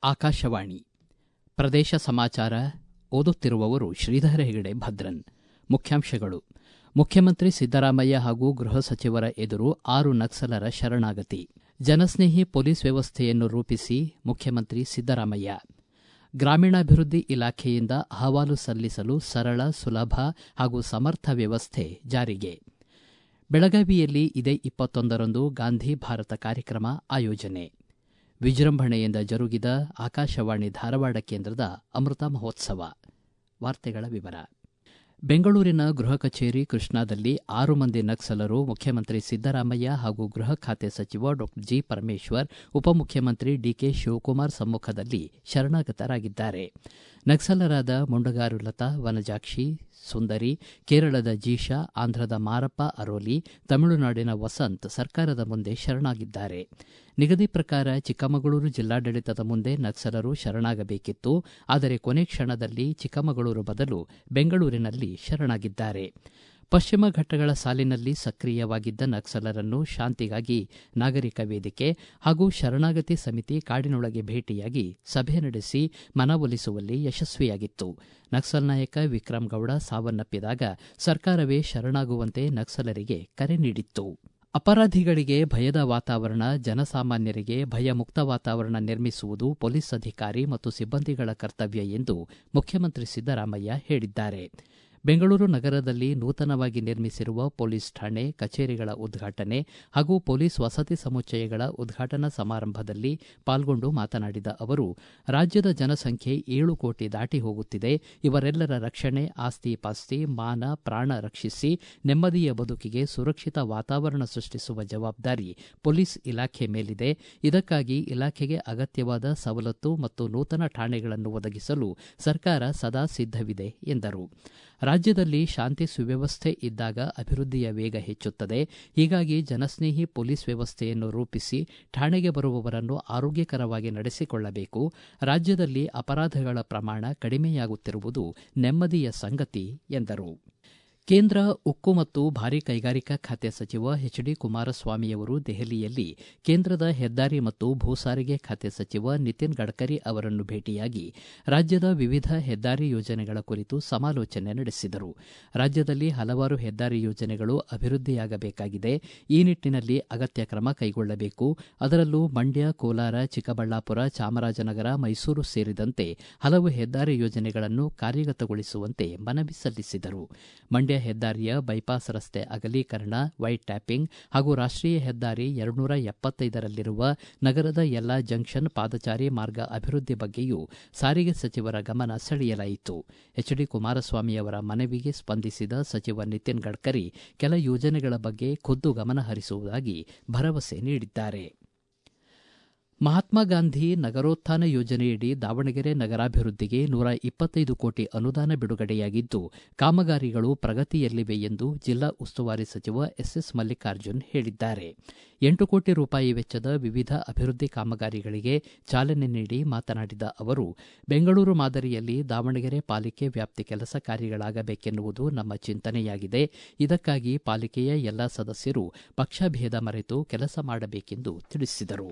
ಆಕಾಶವಾಣಿ ಪ್ರದೇಶ ಸಮಾಚಾರ ಓದುತ್ತಿರುವವರು ಶ್ರೀಧರ ಹೆಗಡೆ ಭದ್ರನ್ ಮುಖ್ಯಾಂಶಗಳು ಮುಖ್ಯಮಂತ್ರಿ ಸಿದ್ದರಾಮಯ್ಯ ಹಾಗೂ ಗೃಹ ಸಚಿವರ ಎದುರು ಆರು ನಕ್ಸಲರ ಶರಣಾಗತಿ ಜನಸ್ನೇಹಿ ಪೊಲೀಸ್ ವ್ಯವಸ್ಥೆಯನ್ನು ರೂಪಿಸಿ ಮುಖ್ಯಮಂತ್ರಿ ಸಿದ್ದರಾಮಯ್ಯ ಗ್ರಾಮೀಣಾಭಿವೃದ್ಧಿ ಇಲಾಖೆಯಿಂದ ಅಹವಾಲು ಸಲ್ಲಿಸಲು ಸರಳ ಸುಲಭ ಹಾಗೂ ಸಮರ್ಥ ವ್ಯವಸ್ಥೆ ಜಾರಿಗೆ ಬೆಳಗಾವಿಯಲ್ಲಿ ಇದೇ ಇಪ್ಪತ್ತೊಂದರಂದು ಗಾಂಧಿ ಭಾರತ ಕಾರ್ಯಕ್ರಮ ಆಯೋಜನೆ ವಿಜೃಂಭಣೆಯಿಂದ ಜರುಗಿದ ಆಕಾಶವಾಣಿ ಧಾರವಾಡ ಕೇಂದ್ರದ ಅಮೃತ ಮಹೋತ್ಸವ ವಾರ್ತೆಗಳ ವಿವರ ಬೆಂಗಳೂರಿನ ಗೃಹ ಕಚೇರಿ ಕೃಷ್ಣಾದಲ್ಲಿ ಆರು ಮಂದಿ ನಕ್ಸಲರು ಮುಖ್ಯಮಂತ್ರಿ ಸಿದ್ದರಾಮಯ್ಯ ಹಾಗೂ ಗೃಹ ಖಾತೆ ಸಚಿವ ಡಾ ಜಿ ಪರಮೇಶ್ವರ್ ಉಪಮುಖ್ಯಮಂತ್ರಿ ಡಿಕೆ ಶಿವಕುಮಾರ್ ಸಮ್ಮುಖದಲ್ಲಿ ಶರಣಾಗತರಾಗಿದ್ದಾರೆ ನಕ್ಸಲರಾದ ಮುಂಡಗಾರು ಲತಾ ವನಜಾಕ್ಷಿ ಸುಂದರಿ ಕೇರಳದ ಜೀಶಾ ಆಂಧ್ರದ ಮಾರಪ್ಪ ಅರೋಲಿ ತಮಿಳುನಾಡಿನ ವಸಂತ್ ಸರ್ಕಾರದ ಮುಂದೆ ಶರಣಾಗಿದ್ದಾರೆ ನಿಗದಿ ಪ್ರಕಾರ ಚಿಕ್ಕಮಗಳೂರು ಜಿಲ್ಲಾಡಳಿತದ ಮುಂದೆ ನಕ್ಸಲರು ಶರಣಾಗಬೇಕಿತ್ತು ಆದರೆ ಕೊನೆ ಕ್ಷಣದಲ್ಲಿ ಚಿಕ್ಕಮಗಳೂರು ಬದಲು ಬೆಂಗಳೂರಿನಲ್ಲಿ ಶರಣಾಗಿದ್ದಾರೆ ಪಶ್ಚಿಮ ಘಟ್ಟಗಳ ಸಾಲಿನಲ್ಲಿ ಸಕ್ರಿಯವಾಗಿದ್ದ ನಕ್ಸಲರನ್ನು ಶಾಂತಿಗಾಗಿ ನಾಗರಿಕ ವೇದಿಕೆ ಹಾಗೂ ಶರಣಾಗತಿ ಸಮಿತಿ ಕಾಡಿನೊಳಗೆ ಭೇಟಿಯಾಗಿ ಸಭೆ ನಡೆಸಿ ಮನವೊಲಿಸುವಲ್ಲಿ ಯಶಸ್ವಿಯಾಗಿತ್ತು ನಕ್ಸಲ್ ನಾಯಕ ವಿಕ್ರಮ್ ಗೌಡ ಸಾವನ್ನಪ್ಪಿದಾಗ ಸರ್ಕಾರವೇ ಶರಣಾಗುವಂತೆ ನಕ್ಸಲರಿಗೆ ಕರೆ ನೀಡಿತ್ತು ಅಪರಾಧಿಗಳಿಗೆ ಭಯದ ವಾತಾವರಣ ಜನಸಾಮಾನ್ಯರಿಗೆ ಭಯಮುಕ್ತ ವಾತಾವರಣ ನಿರ್ಮಿಸುವುದು ಪೊಲೀಸ್ ಅಧಿಕಾರಿ ಮತ್ತು ಸಿಬ್ಬಂದಿಗಳ ಕರ್ತವ್ಯ ಎಂದು ಮುಖ್ಯಮಂತ್ರಿ ಸಿದ್ದರಾಮಯ್ಯ ಹೇಳಿದ್ದಾರೆ ಬೆಂಗಳೂರು ನಗರದಲ್ಲಿ ನೂತನವಾಗಿ ನಿರ್ಮಿಸಿರುವ ಪೊಲೀಸ್ ಠಾಣೆ ಕಚೇರಿಗಳ ಉದ್ಘಾಟನೆ ಹಾಗೂ ಪೊಲೀಸ್ ವಸತಿ ಸಮುಚ್ಚಯಗಳ ಉದ್ಘಾಟನಾ ಸಮಾರಂಭದಲ್ಲಿ ಪಾಲ್ಗೊಂಡು ಮಾತನಾಡಿದ ಅವರು ರಾಜ್ಯದ ಜನಸಂಖ್ಯೆ ಏಳು ಕೋಟಿ ದಾಟಿ ಹೋಗುತ್ತಿದೆ ಇವರೆಲ್ಲರ ರಕ್ಷಣೆ ಆಸ್ತಿ ಪಾಸ್ತಿ ಮಾನ ಪ್ರಾಣ ರಕ್ಷಿಸಿ ನೆಮ್ಮದಿಯ ಬದುಕಿಗೆ ಸುರಕ್ಷಿತ ವಾತಾವರಣ ಸೃಷ್ಟಿಸುವ ಜವಾಬ್ದಾರಿ ಪೊಲೀಸ್ ಇಲಾಖೆ ಮೇಲಿದೆ ಇದಕ್ಕಾಗಿ ಇಲಾಖೆಗೆ ಅಗತ್ಯವಾದ ಸವಲತ್ತು ಮತ್ತು ನೂತನ ಠಾಣೆಗಳನ್ನು ಒದಗಿಸಲು ಸರ್ಕಾರ ಸದಾ ಸಿದ್ದವಿದೆ ಎಂದರು ರಾಜ್ಯದಲ್ಲಿ ಶಾಂತಿ ಸುವ್ಯವಸ್ಥೆ ಇದ್ದಾಗ ಅಭಿವೃದ್ಧಿಯ ವೇಗ ಹೆಚ್ಚುತ್ತದೆ ಹೀಗಾಗಿ ಜನಸ್ನೇಹಿ ಪೊಲೀಸ್ ವ್ಯವಸ್ಥೆಯನ್ನು ರೂಪಿಸಿ ಠಾಣೆಗೆ ಬರುವವರನ್ನು ಆರೋಗ್ಯಕರವಾಗಿ ನಡೆಸಿಕೊಳ್ಳಬೇಕು ರಾಜ್ಯದಲ್ಲಿ ಅಪರಾಧಗಳ ಪ್ರಮಾಣ ಕಡಿಮೆಯಾಗುತ್ತಿರುವುದು ನೆಮ್ಮದಿಯ ಸಂಗತಿ ಎಂದರು ಕೇಂದ್ರ ಉಕ್ಕು ಮತ್ತು ಭಾರೀ ಕೈಗಾರಿಕಾ ಖಾತೆ ಸಚಿವ ಎಚ್ ಡಿ ಕುಮಾರಸ್ವಾಮಿಯವರು ದೆಹಲಿಯಲ್ಲಿ ಕೇಂದ್ರದ ಹೆದ್ದಾರಿ ಮತ್ತು ಭೂ ಸಾರಿಗೆ ಖಾತೆ ಸಚಿವ ನಿತಿನ್ ಗಡ್ಕರಿ ಅವರನ್ನು ಭೇಟಿಯಾಗಿ ರಾಜ್ಯದ ವಿವಿಧ ಹೆದ್ದಾರಿ ಯೋಜನೆಗಳ ಕುರಿತು ಸಮಾಲೋಚನೆ ನಡೆಸಿದರು ರಾಜ್ಯದಲ್ಲಿ ಹಲವಾರು ಹೆದ್ದಾರಿ ಯೋಜನೆಗಳು ಅಭಿವೃದ್ಧಿಯಾಗಬೇಕಾಗಿದೆ ಈ ನಿಟ್ಟನಲ್ಲಿ ಅಗತ್ಯ ಕ್ರಮ ಕೈಗೊಳ್ಳಬೇಕು ಅದರಲ್ಲೂ ಮಂಡ್ಯ ಕೋಲಾರ ಚಿಕ್ಕಬಳ್ಳಾಪುರ ಚಾಮರಾಜನಗರ ಮೈಸೂರು ಸೇರಿದಂತೆ ಹಲವು ಹೆದ್ದಾರಿ ಯೋಜನೆಗಳನ್ನು ಕಾರ್ಯಗತಗೊಳಿಸುವಂತೆ ಮನವಿ ಸಲ್ಲಿಸಿದರು ಮಂಡ್ಯ ಹೆದ್ದಾರಿಯ ಬೈಪಾಸ್ ರಸ್ತೆ ಅಗಲೀಕರಣ ವೈಟ್ ಟ್ಯಾಪಿಂಗ್ ಹಾಗೂ ರಾಷ್ಟೀಯ ಹೆದ್ದಾರಿ ಎರಡುನೂರ ಎಪ್ಪತ್ತೈದರಲ್ಲಿರುವ ನಗರದ ಎಲ್ಲಾ ಜಂಕ್ಷನ್ ಪಾದಚಾರಿ ಮಾರ್ಗ ಅಭಿವೃದ್ಧಿ ಬಗ್ಗೆಯೂ ಸಾರಿಗೆ ಸಚಿವರ ಗಮನ ಸೆಳೆಯಲಾಯಿತು ಎಚ್ ಡಿ ಕುಮಾರಸ್ವಾಮಿ ಅವರ ಮನವಿಗೆ ಸ್ಪಂದಿಸಿದ ಸಚಿವ ನಿತಿನ್ ಗಡ್ಕರಿ ಕೆಲ ಯೋಜನೆಗಳ ಬಗ್ಗೆ ಖುದ್ದು ಗಮನ ಹರಿಸುವುದಾಗಿ ಭರವಸೆ ನೀಡಿದ್ದಾರೆ ಮಹಾತ್ಮ ಗಾಂಧಿ ನಗರೋತ್ಥಾನ ಯೋಜನೆಯಡಿ ದಾವಣಗೆರೆ ನಗರಾಭಿವೃದ್ಧಿಗೆ ನೂರ ಇಪ್ಪತ್ತೈದು ಕೋಟಿ ಅನುದಾನ ಬಿಡುಗಡೆಯಾಗಿದ್ದು ಕಾಮಗಾರಿಗಳು ಪ್ರಗತಿಯಲ್ಲಿವೆ ಎಂದು ಜಿಲ್ಲಾ ಉಸ್ತುವಾರಿ ಸಚಿವ ಎಸ್ ಎಸ್ ಮಲ್ಲಿಕಾರ್ಜುನ್ ಹೇಳಿದ್ದಾರೆ ಎಂಟು ಕೋಟಿ ರೂಪಾಯಿ ವೆಚ್ಚದ ವಿವಿಧ ಅಭಿವೃದ್ಧಿ ಕಾಮಗಾರಿಗಳಿಗೆ ಚಾಲನೆ ನೀಡಿ ಮಾತನಾಡಿದ ಅವರು ಬೆಂಗಳೂರು ಮಾದರಿಯಲ್ಲಿ ದಾವಣಗೆರೆ ಪಾಲಿಕೆ ವ್ಯಾಪ್ತಿ ಕೆಲಸ ಕಾರ್ಯಗಳಾಗಬೇಕೆನ್ನುವುದು ನಮ್ಮ ಚಿಂತನೆಯಾಗಿದೆ ಇದಕ್ಕಾಗಿ ಪಾಲಿಕೆಯ ಎಲ್ಲಾ ಸದಸ್ಯರು ಪಕ್ಷಭೇದ ಮರೆತು ಕೆಲಸ ಮಾಡಬೇಕೆಂದು ತಿಳಿಸಿದರು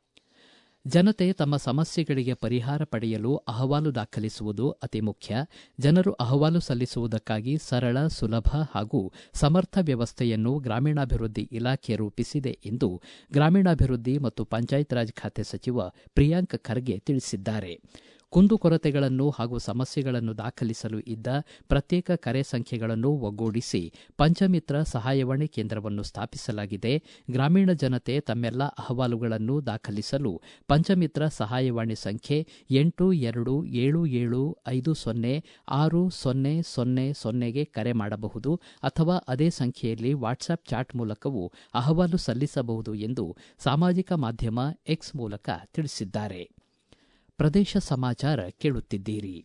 ಜನತೆ ತಮ್ಮ ಸಮಸ್ಯೆಗಳಿಗೆ ಪರಿಹಾರ ಪಡೆಯಲು ಅಹವಾಲು ದಾಖಲಿಸುವುದು ಅತಿ ಮುಖ್ಯ ಜನರು ಅಹವಾಲು ಸಲ್ಲಿಸುವುದಕ್ಕಾಗಿ ಸರಳ ಸುಲಭ ಹಾಗೂ ಸಮರ್ಥ ವ್ಯವಸ್ಥೆಯನ್ನು ಗ್ರಾಮೀಣಾಭಿವೃದ್ಧಿ ಇಲಾಖೆ ರೂಪಿಸಿದೆ ಎಂದು ಗ್ರಾಮೀಣಾಭಿವೃದ್ಧಿ ಮತ್ತು ಪಂಚಾಯತ್ ರಾಜ್ ಖಾತೆ ಸಚಿವ ಪ್ರಿಯಾಂಕ್ ಖರ್ಗೆ ತಿಳಿಸಿದ್ದಾರೆ ಕುಂದುಕೊರತೆಗಳನ್ನು ಹಾಗೂ ಸಮಸ್ಯೆಗಳನ್ನು ದಾಖಲಿಸಲು ಇದ್ದ ಪ್ರತ್ಯೇಕ ಕರೆ ಸಂಖ್ಯೆಗಳನ್ನು ಒಗ್ಗೂಡಿಸಿ ಪಂಚಮಿತ್ರ ಸಹಾಯವಾಣಿ ಕೇಂದ್ರವನ್ನು ಸ್ಥಾಪಿಸಲಾಗಿದೆ ಗ್ರಾಮೀಣ ಜನತೆ ತಮ್ಮೆಲ್ಲ ಅಹವಾಲುಗಳನ್ನು ದಾಖಲಿಸಲು ಪಂಚಮಿತ್ರ ಸಹಾಯವಾಣಿ ಸಂಖ್ಯೆ ಎಂಟು ಎರಡು ಏಳು ಏಳು ಐದು ಸೊನ್ನೆ ಆರು ಸೊನ್ನೆ ಸೊನ್ನೆ ಸೊನ್ನೆಗೆ ಕರೆ ಮಾಡಬಹುದು ಅಥವಾ ಅದೇ ಸಂಖ್ಯೆಯಲ್ಲಿ ವಾಟ್ಸ್ಆಪ್ ಚಾಟ್ ಮೂಲಕವೂ ಅಹವಾಲು ಸಲ್ಲಿಸಬಹುದು ಎಂದು ಸಾಮಾಜಿಕ ಮಾಧ್ಯಮ ಎಕ್ಸ್ ಮೂಲಕ ತಿಳಿಸಿದ್ದಾರೆ ಪ್ರದೇಶ ಸಮಾಚಾರ ಕೇಳುತ್ತಿದ್ದೀರಿ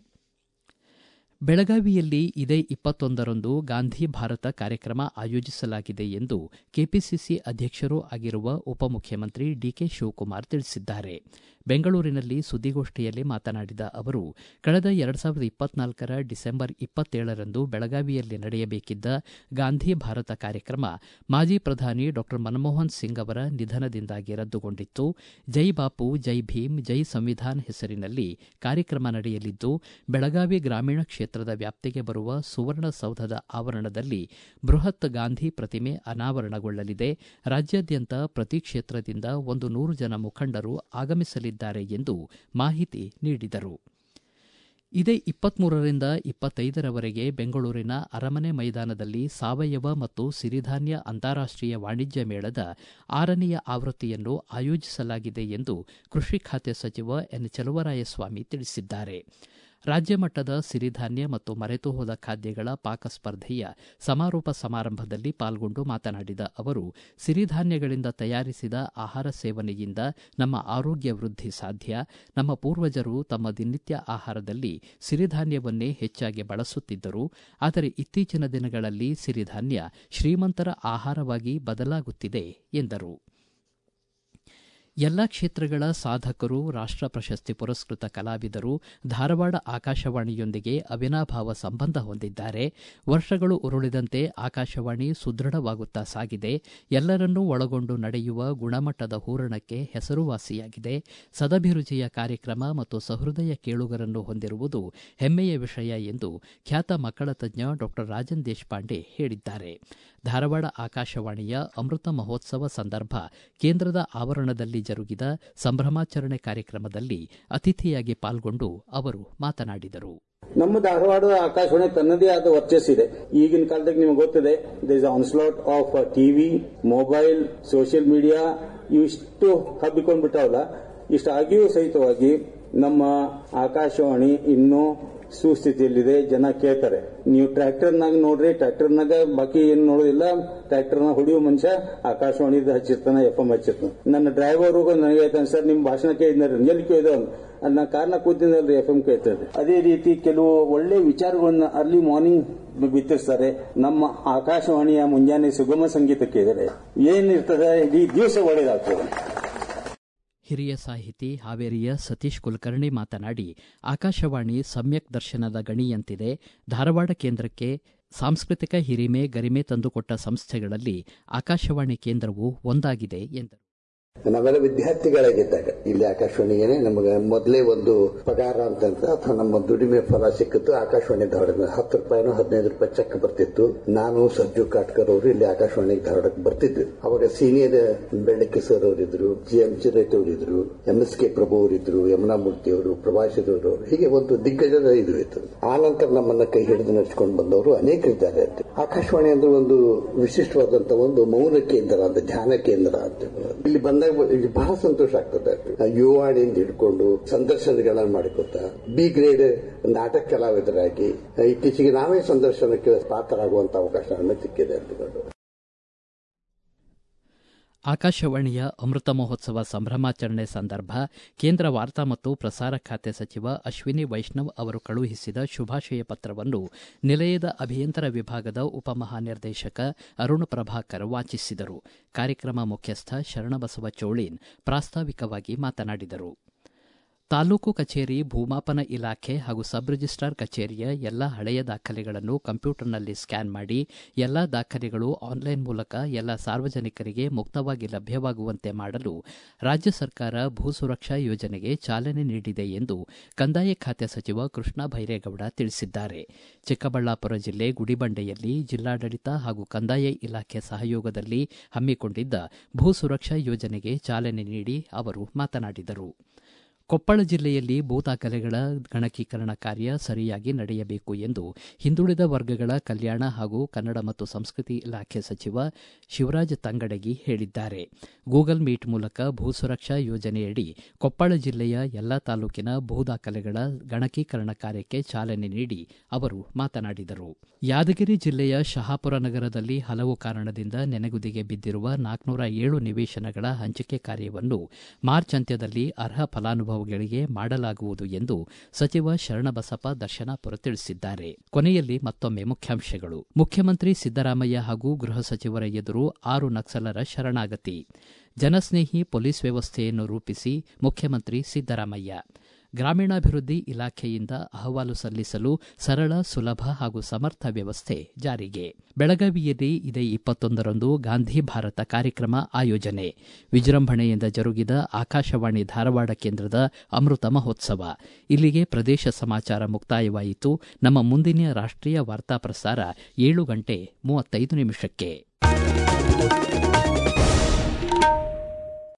ಬೆಳಗಾವಿಯಲ್ಲಿ ಇದೇ ಇಪ್ಪತ್ತೊಂದರಂದು ಗಾಂಧಿ ಭಾರತ ಕಾರ್ಯಕ್ರಮ ಆಯೋಜಿಸಲಾಗಿದೆ ಎಂದು ಕೆಪಿಸಿಸಿ ಅಧ್ಯಕ್ಷರೂ ಆಗಿರುವ ಉಪಮುಖ್ಯಮಂತ್ರಿ ಡಿಕೆ ಶಿವಕುಮಾರ್ ತಿಳಿಸಿದ್ದಾರೆ ಬೆಂಗಳೂರಿನಲ್ಲಿ ಸುದ್ದಿಗೋಷ್ಠಿಯಲ್ಲಿ ಮಾತನಾಡಿದ ಅವರು ಕಳೆದ ಎರಡು ಸಾವಿರದ ಇಪ್ಪತ್ನಾಲ್ಕರ ಡಿಸೆಂಬರ್ ಇಪ್ಪತ್ತೇಳರಂದು ಬೆಳಗಾವಿಯಲ್ಲಿ ನಡೆಯಬೇಕಿದ್ದ ಗಾಂಧಿ ಭಾರತ ಕಾರ್ಯಕ್ರಮ ಮಾಜಿ ಪ್ರಧಾನಿ ಡಾಕ್ಟರ್ ಮನಮೋಹನ್ ಸಿಂಗ್ ಅವರ ನಿಧನದಿಂದಾಗಿ ರದ್ದುಗೊಂಡಿತ್ತು ಜೈ ಬಾಪು ಜೈ ಭೀಮ್ ಜೈ ಸಂವಿಧಾನ್ ಹೆಸರಿನಲ್ಲಿ ಕಾರ್ಯಕ್ರಮ ನಡೆಯಲಿದ್ದು ಬೆಳಗಾವಿ ಗ್ರಾಮೀಣ ಕ್ಷೇತ್ರದ ವ್ಯಾಪ್ತಿಗೆ ಬರುವ ಸುವರ್ಣಸೌಧದ ಆವರಣದಲ್ಲಿ ಬೃಹತ್ ಗಾಂಧಿ ಪ್ರತಿಮೆ ಅನಾವರಣಗೊಳ್ಳಲಿದೆ ರಾಜ್ಯಾದ್ಯಂತ ಪ್ರತಿ ಕ್ಷೇತ್ರದಿಂದ ಒಂದು ನೂರು ಜನ ಮುಖಂಡರು ಆಗಮಿಸಲಿದ್ದಾರೆ ಎಂದು ಮಾಹಿತಿ ನೀಡಿದರು ಇದೇ ಇಪ್ಪತ್ಮೂರರಿಂದ ಇಪ್ಪತ್ತೈದರವರೆಗೆ ಬೆಂಗಳೂರಿನ ಅರಮನೆ ಮೈದಾನದಲ್ಲಿ ಸಾವಯವ ಮತ್ತು ಸಿರಿಧಾನ್ಯ ಅಂತಾರಾಷ್ಟೀಯ ವಾಣಿಜ್ಯ ಮೇಳದ ಆರನೆಯ ಆವೃತ್ತಿಯನ್ನು ಆಯೋಜಿಸಲಾಗಿದೆ ಎಂದು ಕೃಷಿ ಖಾತೆ ಸಚಿವ ಎನ್ ಚಲುವರಾಯಸ್ವಾಮಿ ತಿಳಿಸಿದ್ದಾರೆ ರಾಜ್ಯ ಮಟ್ಟದ ಸಿರಿಧಾನ್ಯ ಮತ್ತು ಮರೆತು ಹೋದ ಖಾದ್ಯಗಳ ಪಾಕ ಸ್ಪರ್ಧೆಯ ಸಮಾರೋಪ ಸಮಾರಂಭದಲ್ಲಿ ಪಾಲ್ಗೊಂಡು ಮಾತನಾಡಿದ ಅವರು ಸಿರಿಧಾನ್ಯಗಳಿಂದ ತಯಾರಿಸಿದ ಆಹಾರ ಸೇವನೆಯಿಂದ ನಮ್ಮ ಆರೋಗ್ಯ ವೃದ್ಧಿ ಸಾಧ್ಯ ನಮ್ಮ ಪೂರ್ವಜರು ತಮ್ಮ ದಿನನಿತ್ಯ ಆಹಾರದಲ್ಲಿ ಸಿರಿಧಾನ್ಯವನ್ನೇ ಹೆಚ್ಚಾಗಿ ಬಳಸುತ್ತಿದ್ದರು ಆದರೆ ಇತ್ತೀಚಿನ ದಿನಗಳಲ್ಲಿ ಸಿರಿಧಾನ್ಯ ಶ್ರೀಮಂತರ ಆಹಾರವಾಗಿ ಬದಲಾಗುತ್ತಿದೆ ಎಂದರು ಎಲ್ಲ ಕ್ಷೇತ್ರಗಳ ಸಾಧಕರು ರಾಷ್ಟ ಪ್ರಶಸ್ತಿ ಪುರಸ್ಕೃತ ಕಲಾವಿದರು ಧಾರವಾಡ ಆಕಾಶವಾಣಿಯೊಂದಿಗೆ ಅವಿನಾಭಾವ ಸಂಬಂಧ ಹೊಂದಿದ್ದಾರೆ ವರ್ಷಗಳು ಉರುಳಿದಂತೆ ಆಕಾಶವಾಣಿ ಸುದೃಢವಾಗುತ್ತಾ ಸಾಗಿದೆ ಎಲ್ಲರನ್ನೂ ಒಳಗೊಂಡು ನಡೆಯುವ ಗುಣಮಟ್ಟದ ಹೂರಣಕ್ಕೆ ಹೆಸರುವಾಸಿಯಾಗಿದೆ ಸದಭಿರುಚಿಯ ಕಾರ್ಯಕ್ರಮ ಮತ್ತು ಸಹೃದಯ ಕೇಳುಗರನ್ನು ಹೊಂದಿರುವುದು ಹೆಮ್ಮೆಯ ವಿಷಯ ಎಂದು ಖ್ಯಾತ ಮಕ್ಕಳ ತಜ್ಞ ಡಾಕ್ಟರ್ ರಾಜನ್ ದೇಶಪಾಂಡೆ ಹೇಳಿದ್ದಾರೆ ಧಾರವಾಡ ಆಕಾಶವಾಣಿಯ ಅಮೃತ ಮಹೋತ್ಸವ ಸಂದರ್ಭ ಕೇಂದ್ರದ ಆವರಣದಲ್ಲಿ ಜರುಗಿದ ಸಂಭ್ರಮಾಚರಣೆ ಕಾರ್ಯಕ್ರಮದಲ್ಲಿ ಅತಿಥಿಯಾಗಿ ಪಾಲ್ಗೊಂಡು ಅವರು ಮಾತನಾಡಿದರು ನಮ್ಮ ಧಾರವಾಡದ ಆಕಾಶವಾಣಿ ತನ್ನದೇ ಆದ ವರ್ಚಸ್ಸಿದೆ ಈಗಿನ ಕಾಲದಾಗ ನಿಮಗೆ ಗೊತ್ತಿದೆ this onslaught of TV mobile social media ಇವಿಷ್ಟು ಹಬ್ಬಿಕೊಂಡ್ಬಿಟ್ಟಾವಲ್ಲ ಇಷ್ಟಾಗಿಯೂ ಸಹಿತವಾಗಿ ನಮ್ಮ ಆಕಾಶವಾಣಿ ಇನ್ನೂ ಸುಸ್ಥಿತಿಯಲ್ಲಿದೆ ಜನ ಕೇಳ್ತಾರೆ ನೀವು ಟ್ರ್ಯಾಕ್ಟರ್ನಾಗ ನೋಡ್ರಿ ಟ್ರ್ಯಾಕ್ಟರ್ನಾಗ ಬಾಕಿ ಏನು ನೋಡೋದಿಲ್ಲ ಟ್ರ್ಯಾಕ್ಟರ್ನ ಹೊಡಿಯೋ ಮನುಷ್ಯ ಆಕಾಶವಾಣಿದ ಹಚ್ಚಿರ್ತಾನೆ ಎಫ್ ಎಂ ಹಚ್ಚಿರ್ತಾನೆ ನನ್ನ ಡ್ರೈವರ್ ನನಗೆ ಹೇಳ್ತಾನೆ ಸರ್ ನಿಮ್ ಭಾಷಣ ಕೇಳಿದ್ರಿ ಎಲ್ಲಿ ಕೇಳಿದ ನಾ ಕಾರ್ನ ಕೂತಿದ್ದಲ್ರಿ ಎಫ್ ಎಂ ಕೇಳ್ತಾರೆ ಅದೇ ರೀತಿ ಕೆಲವು ಒಳ್ಳೆ ವಿಚಾರಗಳನ್ನ ಅರ್ಲಿ ಮಾರ್ನಿಂಗ್ ಬಿತ್ತಿರ್ತಾರೆ ನಮ್ಮ ಆಕಾಶವಾಣಿಯ ಮುಂಜಾನೆ ಸುಗಮ ಸಂಗೀತ ಕೇಳಿದರೆ ಏನಿರ್ತದೆ ಇಡೀ ದಿವಸ ಒಳ್ಳೇದಾಗ್ತದೆ ಹಿರಿಯ ಸಾಹಿತಿ ಹಾವೇರಿಯ ಸತೀಶ್ ಕುಲಕರ್ಣಿ ಮಾತನಾಡಿ ಆಕಾಶವಾಣಿ ಸಮ್ಯಕ್ ದರ್ಶನದ ಗಣಿಯಂತಿದೆ ಧಾರವಾಡ ಕೇಂದ್ರಕ್ಕೆ ಸಾಂಸ್ಕೃತಿಕ ಹಿರಿಮೆ ಗರಿಮೆ ತಂದುಕೊಟ್ಟ ಸಂಸ್ಥೆಗಳಲ್ಲಿ ಆಕಾಶವಾಣಿ ಕೇಂದ್ರವು ಒಂದಾಗಿದೆ ಎಂದರು ನಾವೆಲ್ಲ ವಿದ್ಯಾರ್ಥಿಗಳಾಗಿದ್ದಾಗ ಇಲ್ಲಿ ಆಕಾಶವಾಣಿಗೆ ನಮಗೆ ಮೊದಲೇ ಒಂದು ಪಗಾರ ಅಂತಂತ ಅಥವಾ ನಮ್ಮ ದುಡಿಮೆ ಫಲ ಸಿಕ್ಕಿತ್ತು ಆಕಾಶವಾಣಿ ಧಾರವಾಡ ಹತ್ತು ರೂಪಾಯಿನೋ ಹದಿನೈದು ರೂಪಾಯಿ ಚೆಕ್ ಬರ್ತಿತ್ತು ನಾನು ಸರ್ಜು ಕಾಟ್ಕರ್ ಅವರು ಇಲ್ಲಿ ಆಕಾಶವಾಣಿಗೆ ಧಾರವಾಡಕ್ಕೆ ಬರ್ತಿದ್ವಿ ಅವಾಗ ಸೀನಿಯರ್ ಬೆಳ್ಳಕ್ಕಿ ಸರ್ ಅವರಿದ್ರು ಜಿ ಎಂ ಚಿರೈತ್ ಅವರಿದ್ರು ಎಂ ಎಸ್ ಕೆ ಪ್ರಭು ಅವರಿದ್ರು ಯಮುನಾ ಮೂರ್ತಿ ಅವರು ಪ್ರಭಾಷದವರು ಹೀಗೆ ಒಂದು ದಿಗ್ಗಜದ ಇದು ಇತ್ತು ಆ ನಂತರ ನಮ್ಮನ್ನ ಕೈ ಹಿಡಿದು ನಡೆಸಿಕೊಂಡು ಬಂದವರು ಅನೇಕರಿದ್ದಾರೆ ಅಂತ ಆಕಾಶವಾಣಿ ಅಂದ್ರೆ ಒಂದು ವಿಶಿಷ್ಟವಾದಂತಹ ಒಂದು ಮೌನ ಕೇಂದ್ರ ಅಂತ ಧ್ಯಾನ ಕೇಂದ್ರ ಅಂತ ಇಲ್ಲಿ ಬಂದಾಗ ಇಲ್ಲಿ ಬಹಳ ಸಂತೋಷ ಆಗ್ತದೆ ಯುವಾಣಿಯಿಂದ ಹಿಡ್ಕೊಂಡು ಸಂದರ್ಶನಗಳನ್ನ ಮಾಡಿಕೊತ ಬಿ ಗ್ರೇಡ್ ನಾಟಕ ಕಲಾವಿದರಾಗಿ ಇತ್ತೀಚೆಗೆ ನಾವೇ ಸಂದರ್ಶನಕ್ಕೆ ಪಾತ್ರರಾಗುವಂತ ಅವಕಾಶ ನಮಗೆ ಸಿಕ್ಕಿದೆ ಅಂತಕೊಂಡು ಆಕಾಶವಾಣಿಯ ಅಮೃತ ಮಹೋತ್ಸವ ಸಂಭ್ರಮಾಚರಣೆ ಸಂದರ್ಭ ಕೇಂದ್ರ ವಾರ್ತಾ ಮತ್ತು ಪ್ರಸಾರ ಖಾತೆ ಸಚಿವ ಅಶ್ವಿನಿ ವೈಷ್ಣವ್ ಅವರು ಕಳುಹಿಸಿದ ಶುಭಾಶಯ ಪತ್ರವನ್ನು ನಿಲಯದ ಅಭಿಯಂತರ ವಿಭಾಗದ ಉಪಮಹಾನಿರ್ದೇಶಕ ಅರುಣ್ ಪ್ರಭಾಕರ್ ವಾಚಿಸಿದರು ಕಾರ್ಯಕ್ರಮ ಮುಖ್ಯಸ್ಥ ಶರಣಬಸವ ಚೋಳೀನ್ ಪ್ರಾಸ್ತಾವಿಕವಾಗಿ ಮಾತನಾಡಿದರು ತಾಲೂಕು ಕಚೇರಿ ಭೂಮಾಪನ ಇಲಾಖೆ ಹಾಗೂ ಸಬ್ ರಿಜಿಸ್ಟಾರ್ ಕಚೇರಿಯ ಎಲ್ಲ ಹಳೆಯ ದಾಖಲೆಗಳನ್ನು ಕಂಪ್ಯೂಟರ್ನಲ್ಲಿ ಸ್ಕ್ಯಾನ್ ಮಾಡಿ ಎಲ್ಲ ದಾಖಲೆಗಳು ಆನ್ಲೈನ್ ಮೂಲಕ ಎಲ್ಲ ಸಾರ್ವಜನಿಕರಿಗೆ ಮುಕ್ತವಾಗಿ ಲಭ್ಯವಾಗುವಂತೆ ಮಾಡಲು ರಾಜ್ಯ ಸರ್ಕಾರ ಭೂ ಸುರಕ್ಷಾ ಯೋಜನೆಗೆ ಚಾಲನೆ ನೀಡಿದೆ ಎಂದು ಕಂದಾಯ ಖಾತೆ ಸಚಿವ ಕೃಷ್ಣ ಭೈರೇಗೌಡ ತಿಳಿಸಿದ್ದಾರೆ ಚಿಕ್ಕಬಳ್ಳಾಪುರ ಜಿಲ್ಲೆ ಗುಡಿಬಂಡೆಯಲ್ಲಿ ಜಿಲ್ಲಾಡಳಿತ ಹಾಗೂ ಕಂದಾಯ ಇಲಾಖೆ ಸಹಯೋಗದಲ್ಲಿ ಹಮ್ಮಿಕೊಂಡಿದ್ದ ಭೂ ಸುರಕ್ಷಾ ಯೋಜನೆಗೆ ಚಾಲನೆ ನೀಡಿ ಅವರು ಮಾತನಾಡಿದರು ಕೊಪ್ಪಳ ಜಿಲ್ಲೆಯಲ್ಲಿ ಭೂ ದಾಖಲೆಗಳ ಗಣಕೀಕರಣ ಕಾರ್ಯ ಸರಿಯಾಗಿ ನಡೆಯಬೇಕು ಎಂದು ಹಿಂದುಳಿದ ವರ್ಗಗಳ ಕಲ್ಯಾಣ ಹಾಗೂ ಕನ್ನಡ ಮತ್ತು ಸಂಸ್ಕೃತಿ ಇಲಾಖೆ ಸಚಿವ ಶಿವರಾಜ ತಂಗಡಗಿ ಹೇಳಿದ್ದಾರೆ ಗೂಗಲ್ ಮೀಟ್ ಮೂಲಕ ಭೂ ಸುರಕ್ಷಾ ಯೋಜನೆಯಡಿ ಕೊಪ್ಪಳ ಜಿಲ್ಲೆಯ ಎಲ್ಲ ತಾಲೂಕಿನ ಭೂ ದಾಖಲೆಗಳ ಗಣಕೀಕರಣ ಕಾರ್ಯಕ್ಕೆ ಚಾಲನೆ ನೀಡಿ ಅವರು ಮಾತನಾಡಿದರು ಯಾದಗಿರಿ ಜಿಲ್ಲೆಯ ಶಹಾಪುರ ನಗರದಲ್ಲಿ ಹಲವು ಕಾರಣದಿಂದ ನೆನೆಗುದಿಗೆ ಬಿದ್ದಿರುವ ನಾಲ್ಕುನೂರ ಏಳು ನಿವೇಶನಗಳ ಹಂಚಿಕೆ ಕಾರ್ಯವನ್ನು ಮಾರ್ಚ್ ಅಂತ್ಯದಲ್ಲಿ ಅರ್ಹ ಫಲಾನುಭವಿಗಳಿಗೆ ಮಾಡಲಾಗುವುದು ಎಂದು ಸಚಿವ ಶರಣಬಸಪ್ಪ ದರ್ಶನಾಪುರ ತಿಳಿಸಿದ್ದಾರೆ ಕೊನೆಯಲ್ಲಿ ಮತ್ತೊಮ್ಮೆ ಮುಖ್ಯಾಂಶಗಳು ಮುಖ್ಯಮಂತ್ರಿ ಸಿದ್ದರಾಮಯ್ಯ ಹಾಗೂ ಗೃಹ ಸಚಿವರ ಎದುರು ಆರು ನಕ್ಸಲರ ಶರಣಾಗತಿ ಜನಸ್ನೇಹಿ ಪೊಲೀಸ್ ವ್ಯವಸ್ಥೆಯನ್ನು ರೂಪಿಸಿ ಮುಖ್ಯಮಂತ್ರಿ ಸಿದ್ದರಾಮಯ್ಯ ಗ್ರಾಮೀಣಾಭಿವೃದ್ಧಿ ಇಲಾಖೆಯಿಂದ ಅಹವಾಲು ಸಲ್ಲಿಸಲು ಸರಳ ಸುಲಭ ಹಾಗೂ ಸಮರ್ಥ ವ್ಯವಸ್ಥೆ ಜಾರಿಗೆ ಬೆಳಗಾವಿಯಲ್ಲಿ ಇದೇ ಇಪ್ಪತ್ತೊಂದರಂದು ಗಾಂಧಿ ಭಾರತ ಕಾರ್ಯಕ್ರಮ ಆಯೋಜನೆ ವಿಜೃಂಭಣೆಯಿಂದ ಜರುಗಿದ ಆಕಾಶವಾಣಿ ಧಾರವಾಡ ಕೇಂದ್ರದ ಅಮೃತ ಮಹೋತ್ಸವ ಇಲ್ಲಿಗೆ ಪ್ರದೇಶ ಸಮಾಚಾರ ಮುಕ್ತಾಯವಾಯಿತು ನಮ್ಮ ಮುಂದಿನ ರಾಷ್ಟೀಯ ವಾರ್ತಾ ಪ್ರಸಾರ ಏಳು ಗಂಟೆ ಮೂವತ್ತೈದು ನಿಮಿಷಕ್ಕೆ